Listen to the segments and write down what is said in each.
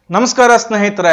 ನಮಸ್ಕಾರ ಸ್ನೇಹಿತರೆ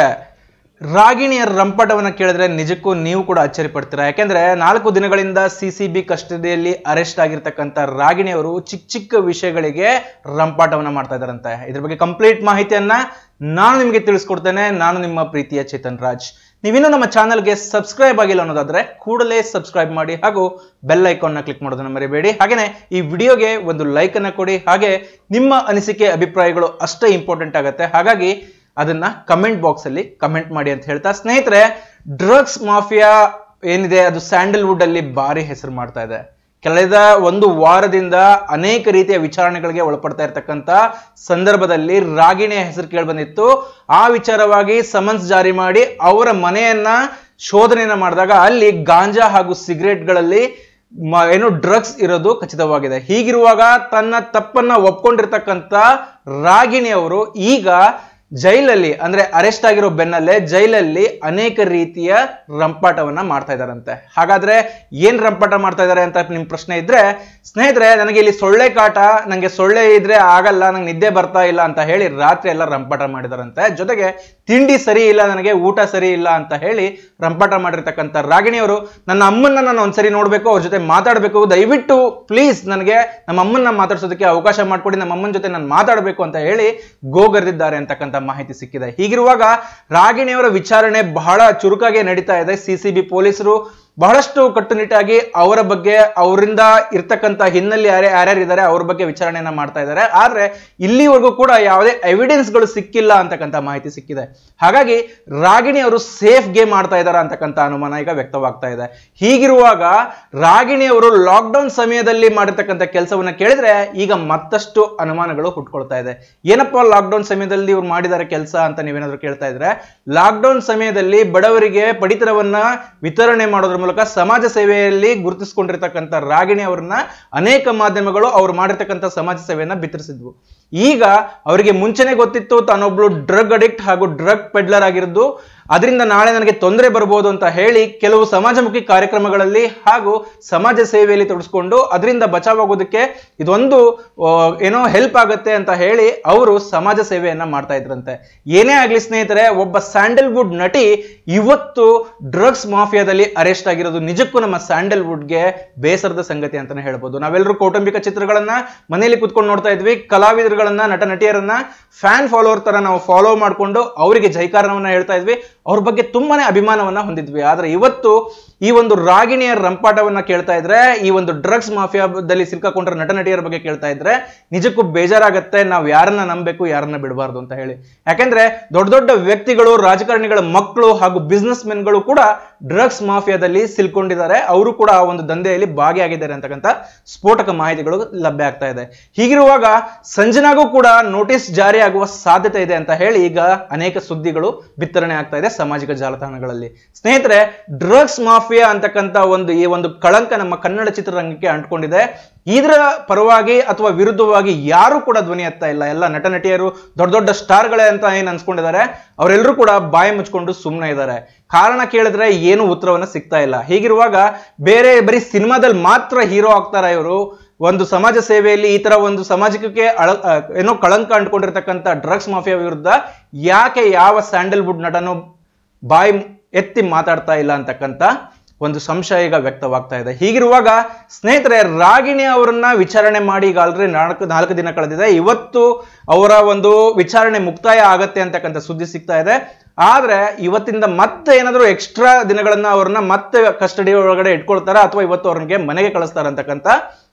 ರಾಗಿಣಿಯ ರಂಪಾಟವನ್ನ ಕೇಳಿದ್ರೆ ನಿಜಕ್ಕೂ ನೀವು ಕೂಡ ಅಚ್ಚರಿ ಪಡ್ತೀರಾ ಯಾಕೆಂದ್ರೆ ನಾಲ್ಕು ದಿನಗಳಿಂದ ಸಿ ಸಿ ಬಿ ಕಸ್ಟಡಿಯಲ್ಲಿ ಅರೆಸ್ಟ್ ಆಗಿರ್ತಕ್ಕಂಥ ರಾಗಿಣಿಯವರು ಚಿಕ್ಕ ಚಿಕ್ಕ ವಿಷಯಗಳಿಗೆ ರಂಪಾಟವನ್ನ ಮಾಡ್ತಾ ಇದ್ದಾರಂತೆ ಇದ್ರ ಬಗ್ಗೆ ಕಂಪ್ಲೀಟ್ ಮಾಹಿತಿಯನ್ನ ನಾನು ನಿಮಗೆ ತಿಳಿಸ್ಕೊಡ್ತೇನೆ ನಾನು ನಿಮ್ಮ ಪ್ರೀತಿಯ ಚೇತನ್ ರಾಜ್ ನೀವಿನ್ನೂ ನಮ್ಮ ಚಾನಲ್ಗೆ ಸಬ್ಸ್ಕ್ರೈಬ್ ಆಗಿಲ್ಲ ಅನ್ನೋದಾದ್ರೆ ಕೂಡಲೇ ಸಬ್ಸ್ಕ್ರೈಬ್ ಮಾಡಿ ಹಾಗೂ ಬೆಲ್ ಐಕಾನ್ನ ಕ್ಲಿಕ್ ಮಾಡೋದನ್ನ ಮರಿಬೇಡಿ ಹಾಗೇನೆ ಈ ವಿಡಿಯೋಗೆ ಒಂದು ಲೈಕ್ ಅನ್ನ ಕೊಡಿ ಹಾಗೆ ನಿಮ್ಮ ಅನಿಸಿಕೆ ಅಭಿಪ್ರಾಯಗಳು ಅಷ್ಟೇ ಇಂಪಾರ್ಟೆಂಟ್ ಆಗುತ್ತೆ ಹಾಗಾಗಿ ಅದನ್ನ ಕಮೆಂಟ್ ಬಾಕ್ಸ್ ಅಲ್ಲಿ ಕಮೆಂಟ್ ಮಾಡಿ ಅಂತ ಹೇಳ್ತಾ ಸ್ನೇಹಿತರೆ ಡ್ರಗ್ಸ್ ಮಾಫಿಯಾ ಏನಿದೆ ಅದು ಸ್ಯಾಂಡಲ್ವುಡ್ ಅಲ್ಲಿ ಭಾರಿ ಹೆಸರು ಮಾಡ್ತಾ ಇದೆ ಕಳೆದ ಒಂದು ವಾರದಿಂದ ಅನೇಕ ರೀತಿಯ ವಿಚಾರಣೆಗಳಿಗೆ ಒಳಪಡ್ತಾ ಇರತಕ್ಕಂತ ಸಂದರ್ಭದಲ್ಲಿ ರಾಗಿಣಿಯ ಹೆಸರು ಕೇಳಿ ಬಂದಿತ್ತು ಆ ವಿಚಾರವಾಗಿ ಸಮನ್ಸ್ ಜಾರಿ ಮಾಡಿ ಅವರ ಮನೆಯನ್ನ ಶೋಧನೆಯನ್ನ ಮಾಡಿದಾಗ ಅಲ್ಲಿ ಗಾಂಜಾ ಹಾಗೂ ಸಿಗರೇಟ್ಗಳಲ್ಲಿ ಮ- ಏನು ಡ್ರಗ್ಸ್ ಇರೋದು ಖಚಿತವಾಗಿದೆ ಹೀಗಿರುವಾಗ ತನ್ನ ತಪ್ಪನ್ನ ಒಪ್ಕೊಂಡಿರ್ತಕ್ಕಂಥ ರಾಗಿಣಿ ಅವರು ಈಗ ಜೈಲಲ್ಲಿ ಅಂದ್ರೆ ಅರೆಸ್ಟ್ ಆಗಿರೋ ಬೆನ್ನಲ್ಲೇ ಜೈಲಲ್ಲಿ ಅನೇಕ ರೀತಿಯ ರಂಪಾಟವನ್ನ ಮಾಡ್ತಾ ಇದಾರಂತೆ ಹಾಗಾದ್ರೆ ಏನ್ ರಂಪಾಟ ಮಾಡ್ತಾ ಇದಾರೆ ಅಂತ ನಿಮ್ ಪ್ರಶ್ನೆ ಇದ್ರೆ ಸ್ನೇಹಿತರೆ ನನಗೆ ಇಲ್ಲಿ ಸೊಳ್ಳೆ ಕಾಟ ನಂಗೆ ಸೊಳ್ಳೆ ಇದ್ರೆ ಆಗಲ್ಲ ನಂಗೆ ನಿದ್ದೆ ಬರ್ತಾ ಇಲ್ಲ ಅಂತ ಹೇಳಿ ರಾತ್ರಿ ಎಲ್ಲ ರಂಪಾಟ ಮಾಡಿದಾರಂತೆ ಜೊತೆಗೆ ತಿಂಡಿ ಸರಿ ಇಲ್ಲ ನನಗೆ ಊಟ ಸರಿ ಇಲ್ಲ ಅಂತ ಹೇಳಿ ರಂಪಾಟ ಮಾಡಿರ್ತಕ್ಕಂಥ ರಾಗಿಣಿಯವರು ನನ್ನ ಅಮ್ಮನ್ನ ನಾನು ಒಂದ್ಸರಿ ನೋಡ್ಬೇಕು ಅವ್ರ ಜೊತೆ ಮಾತಾಡ್ಬೇಕು ದಯವಿಟ್ಟು ಪ್ಲೀಸ್ ನನಗೆ ನಮ್ಮ ಅಮ್ಮನ್ನ ಮಾತಾಡ್ಸೋದಕ್ಕೆ ಅವಕಾಶ ಮಾಡ್ಕೊಡಿ ನಮ್ಮ ಅಮ್ಮನ ಜೊತೆ ನಾನು ಮಾತಾಡಬೇಕು ಅಂತ ಹೇಳಿ ಗೋಗರೆದಿದ್ದಾರೆ ಅಂತಕ್ಕಂಥ ಮಾಹಿತಿ ಸಿಕ್ಕಿದೆ ಹೀಗಿರುವಾಗ ರಾಗಿಣಿಯವರ ವಿಚಾರಣೆ ಬಹಳ ಚುರುಕಾಗಿ ನಡೀತಾ ಇದೆ ಸಿ ಸಿ ಬಿ ಪೊಲೀಸರು ಬಹಳಷ್ಟು ಕಟ್ಟುನಿಟ್ಟಾಗಿ ಅವರ ಬಗ್ಗೆ ಅವರಿಂದ ಇರ್ತಕ್ಕಂಥ ಹಿನ್ನೆಲೆ ಯಾರೇ ಯಾರ್ಯಾರು ಇದ್ದಾರೆ ಅವ್ರ ಬಗ್ಗೆ ವಿಚಾರಣೆಯನ್ನ ಮಾಡ್ತಾ ಇದ್ದಾರೆ ಆದ್ರೆ ಇಲ್ಲಿವರೆಗೂ ಕೂಡ ಯಾವುದೇ ಎವಿಡೆನ್ಸ್ ಗಳು ಸಿಕ್ಕಿಲ್ಲ ಅಂತಕ್ಕಂಥ ಮಾಹಿತಿ ಸಿಕ್ಕಿದೆ ಹಾಗಾಗಿ ರಾಗಿಣಿ ಅವರು ಸೇಫ್ ಗೇಮ್ ಮಾಡ್ತಾ ಇದ್ದಾರೆ ಅಂತಕ್ಕಂಥ ಅನುಮಾನ ಈಗ ವ್ಯಕ್ತವಾಗ್ತಾ ಇದೆ ಹೀಗಿರುವಾಗ ರಾಗಿಣಿ ಅವರು ಲಾಕ್ಡೌನ್ ಸಮಯದಲ್ಲಿ ಮಾಡಿರ್ತಕ್ಕಂಥ ಕೆಲಸವನ್ನ ಕೇಳಿದ್ರೆ ಈಗ ಮತ್ತಷ್ಟು ಅನುಮಾನಗಳು ಹುಟ್ಕೊಳ್ತಾ ಇದೆ ಏನಪ್ಪಾ ಲಾಕ್ಡೌನ್ ಸಮಯದಲ್ಲಿ ಇವ್ರು ಮಾಡಿದ್ದಾರೆ ಕೆಲಸ ಅಂತ ನೀವೇನಾದ್ರೂ ಕೇಳ್ತಾ ಇದ್ರೆ ಲಾಕ್ಡೌನ್ ಸಮಯದಲ್ಲಿ ಬಡವರಿಗೆ ಪಡಿತರವನ್ನ ವಿತರಣೆ ಮಾಡೋದ್ರ ಮೂಲಕ ಸಮಾಜ ಸೇವೆಯಲ್ಲಿ ಗುರುತಿಸಿಕೊಂಡಿರ್ತಕ್ಕಂಥ ರಾಗಿಣಿ ಅವ್ರನ್ನ ಅನೇಕ ಮಾಧ್ಯಮಗಳು ಅವ್ರು ಮಾಡಿರ್ತಕ್ಕಂಥ ಸಮಾಜ ಸೇವೆಯನ್ನ ಬಿತ್ತರಿಸಿದ್ವು ಈಗ ಅವರಿಗೆ ಮುಂಚೆನೆ ಗೊತ್ತಿತ್ತು ತಾನೊಬ್ಳು ಡ್ರಗ್ ಅಡಿಕ್ಟ್ ಹಾಗೂ ಡ್ರಗ್ ಪೆಡ್ಲರ್ ಆಗಿರೋದು ಅದರಿಂದ ನಾಳೆ ನನಗೆ ತೊಂದರೆ ಬರ್ಬೋದು ಅಂತ ಹೇಳಿ ಕೆಲವು ಸಮಾಜಮುಖಿ ಕಾರ್ಯಕ್ರಮಗಳಲ್ಲಿ ಹಾಗೂ ಸಮಾಜ ಸೇವೆಯಲ್ಲಿ ತೊಡಗಿಸ್ಕೊಂಡು ಅದರಿಂದ ಬಚಾವಾಗೋದಕ್ಕೆ ಇದೊಂದು ಆ, ಏನೋ ಹೆಲ್ಪ್ ಆಗುತ್ತೆ ಅಂತ ಹೇಳಿ ಅವರು ಸಮಾಜ ಸೇವೆಯನ್ನ ಮಾಡ್ತಾ ಇದ್ರಂತೆ ಏನೇ ಆಗ್ಲಿ ಸ್ನೇಹಿತರೆ ಒಬ್ಬ ಸ್ಯಾಂಡಲ್ವುಡ್ ನಟಿ ಇವತ್ತು ಡ್ರಗ್ಸ್ ಮಾಫಿಯಾದಲ್ಲಿ ಅರೆಸ್ಟ್ ಆಗಿರೋದು ನಿಜಕ್ಕೂ ನಮ್ಮ ಸ್ಯಾಂಡಲ್ವುಡ್ಗೆ ಬೇಸರದ ಸಂಗತಿ ಅಂತಾನೆ ಹೇಳ್ಬೋದು ನಾವೆಲ್ಲರೂ ಕೌಟುಂಬಿಕ ಚಿತ್ರಗಳನ್ನ ಮನೆಯಲ್ಲಿ ಕುತ್ಕೊಂಡು ನೋಡ್ತಾ ಇದ್ವಿ ಕಲಾವಿದರುಗಳನ್ನ ನಟ ನಟಿಯರನ್ನ ಫ್ಯಾನ್ ಫಾಲೋವರ್ ತರ ನಾವು ಫಾಲೋ ಮಾಡ್ಕೊಂಡು ಅವರಿಗೆ ಜೈಕಾರವನ್ನ ಹೇಳ್ತಾ ಇದ್ವಿ ಅವ್ರ ಬಗ್ಗೆ ತುಂಬಾನೇ ಅಭಿಮಾನವನ್ನ ಹೊಂದಿದ್ವಿ ಆದ್ರೆ ಇವತ್ತು ಈ ಒಂದು ರಾಗಿಣಿಯ ರಂಪಾಟವನ್ನ ಕೇಳ್ತಾ ಇದ್ರೆ ಈ ಒಂದು ಡ್ರಗ್ಸ್ ಮಾಫಿಯಾದಲ್ಲಿ ಸಿಲ್ಕಾಕೊಂಡ್ರ ನಟ ನಟಿಯರ ಬಗ್ಗೆ ಕೇಳ್ತಾ ಇದ್ರೆ ನಿಜಕ್ಕೂ ಬೇಜಾರಾಗತ್ತೆ ನಾವು ಯಾರನ್ನ ನಂಬಬೇಕು ಯಾರನ್ನ ಬಿಡಬಾರ್ದು ಅಂತ ಹೇಳಿ ಯಾಕೆಂದ್ರೆ ದೊಡ್ಡ ದೊಡ್ಡ ವ್ಯಕ್ತಿಗಳು ರಾಜಕಾರಣಿಗಳ ಮಕ್ಕಳು ಹಾಗೂ ಬಿಸ್ನೆಸ್ ಮೆನ್ಗಳು ಕೂಡ ಡ್ರಗ್ಸ್ ಮಾಫಿಯಾದಲ್ಲಿ ಸಿಲ್ಕೊಂಡಿದ್ದಾರೆ ಅವರು ಕೂಡ ಆ ಒಂದು ದಂಧೆಯಲ್ಲಿ ಭಾಗಿಯಾಗಿದ್ದಾರೆ ಅಂತಕ್ಕಂಥ ಸ್ಫೋಟಕ ಮಾಹಿತಿಗಳು ಲಭ್ಯ ಆಗ್ತಾ ಇದೆ ಹೀಗಿರುವಾಗ ಸಂಜನಾಗೂ ಕೂಡ ನೋಟಿಸ್ ಜಾರಿ ಆಗುವ ಸಾಧ್ಯತೆ ಇದೆ ಅಂತ ಹೇಳಿ ಈಗ ಅನೇಕ ಸುದ್ದಿಗಳು ಬಿತ್ತರಣೆ ಆಗ್ತಾ ಇದೆ ಸಾಮಾಜಿಕ ಜಾಲತಾಣಗಳಲ್ಲಿ ಸ್ನೇಹಿತರೆ ಡ್ರಗ್ಸ್ ಮಾಫಿಯಾ ಅಂತಕ್ಕಂಥ ಒಂದು ಈ ಒಂದು ಕಳಂಕ ನಮ್ಮ ಕನ್ನಡ ಚಿತ್ರರಂಗಕ್ಕೆ ಅಂಟ್ಕೊಂಡಿದೆ ಇದರ ಪರವಾಗಿ ಅಥವಾ ವಿರುದ್ಧವಾಗಿ ಯಾರು ಕೂಡ ಧ್ವನಿ ಎತ್ತಾ ಇಲ್ಲ ಎಲ್ಲ ನಟ ನಟಿಯರು ದೊಡ್ಡ ದೊಡ್ಡ ಸ್ಟಾರ್ಗಳೇ ಅಂತ ಏನ್ ಅನ್ಸ್ಕೊಂಡಿದ್ದಾರೆ ಅವರೆಲ್ಲರೂ ಕೂಡ ಬಾಯಿ ಮುಚ್ಕೊಂಡು ಸುಮ್ಮನೆ ಇದ್ದಾರೆ ಕಾರಣ ಕೇಳಿದ್ರೆ ಏನು ಉತ್ತರವನ್ನ ಸಿಗ್ತಾ ಇಲ್ಲ ಹೀಗಿರುವಾಗ ಬೇರೆ ಬರೀ ಸಿನಿಮಾದಲ್ಲಿ ಮಾತ್ರ ಹೀರೋ ಆಗ್ತಾರ ಇವರು ಒಂದು ಸಮಾಜ ಸೇವೆಯಲ್ಲಿ ಈ ತರ ಒಂದು ಸಮಾಜಕ್ಕೆ ಅಳ ಆ, ಏನೋ ಕಳಂಕ ಅಂಟ್ಕೊಂಡಿರ್ತಕ್ಕಂಥ ಡ್ರಗ್ಸ್ ಮಾಫಿಯಾ ವಿರುದ್ಧ ಯಾಕೆ ಯಾವ ಸ್ಯಾಂಡಲ್ವುಡ್ ನಟನು ಬಾಯಿ ಎತ್ತಿ ಮಾತಾಡ್ತಾ ಇಲ್ಲ ಅಂತಕ್ಕಂಥ ಒಂದು ಸಂಶಯ ಈಗ ವ್ಯಕ್ತವಾಗ್ತಾ ಇದೆ ಹೀಗಿರುವಾಗ ಸ್ನೇಹಿತರೆ ರಾಗಿಣಿ ಅವರನ್ನ ವಿಚಾರಣೆ ಮಾಡಿ ಈಗ ಆಲ್ರೆಡಿ ನಾಲ್ಕು ನಾಲ್ಕು ದಿನ ಕಳೆದಿದೆ ಇವತ್ತು ಅವರ ಒಂದು ವಿಚಾರಣೆ ಮುಕ್ತಾಯ ಆಗತ್ತೆ ಅಂತಕ್ಕಂಥ ಸುದ್ದಿ ಸಿಗ್ತಾ ಇದೆ ಆದ್ರೆ ಇವತ್ತಿಂದ ಮತ್ತೆ ಏನಾದರೂ ಎಕ್ಸ್ಟ್ರಾ ದಿನಗಳನ್ನ ಅವ್ರನ್ನ ಮತ್ತೆ ಕಸ್ಟಡಿ ಒಳಗಡೆ ಇಟ್ಕೊಳ್ತಾರ ಅಥವಾ ಇವತ್ತು ಅವ್ರಿಗೆ ಮನೆಗೆ ಕಳಿಸ್ತಾರ ಅಂತಕ್ಕಂಥ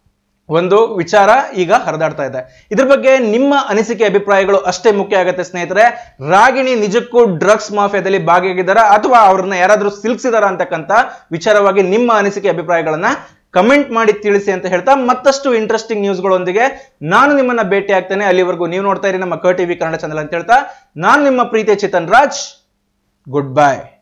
ಒಂದು ವಿಚಾರ ಈಗ ಹರಿದಾಡ್ತಾ ಇದೆ ಇದ್ರ ಬಗ್ಗೆ ನಿಮ್ಮ ಅನಿಸಿಕೆ ಅಭಿಪ್ರಾಯಗಳು ಅಷ್ಟೇ ಮುಖ್ಯ ಆಗುತ್ತೆ ಸ್ನೇಹಿತರೆ ರಾಗಿಣಿ ನಿಜಕ್ಕೂ ಡ್ರಗ್ಸ್ ಮಾಫಿಯಾದಲ್ಲಿ ಭಾಗಿಯಾಗಿದ್ದಾರ ಅಥವಾ ಅವ್ರನ್ನ ಯಾರಾದ್ರೂ ಸಿಲ್ಕ್ಸಿದಾರ ಅಂತಕ್ಕಂಥ ವಿಚಾರವಾಗಿ ನಿಮ್ಮ ಅನಿಸಿಕೆ ಅಭಿಪ್ರಾಯಗಳನ್ನ ಕಮೆಂಟ್ ಮಾಡಿ ತಿಳಿಸಿ ಅಂತ ಹೇಳ್ತಾ ಮತ್ತಷ್ಟು ಇಂಟ್ರೆಸ್ಟಿಂಗ್ ನ್ಯೂಸ್ಗಳೊಂದಿಗೆ ನಾನು ನಿಮ್ಮನ್ನ ಭೇಟಿ ಆಗ್ತೇನೆ ಅಲ್ಲಿವರೆಗೂ ನೀವು ನೋಡ್ತಾ ಇರಿ ನಮ್ಮ ಕ ಟಿವಿ ಕನ್ನಡ ಚಾನಲ್ ಅಂತ ಹೇಳ್ತಾ ನಾನು ನಿಮ್ಮ ಪ್ರೀತಿಯ ಚೇತನ್ ರಾಜ್ ಗುಡ್ ಬೈ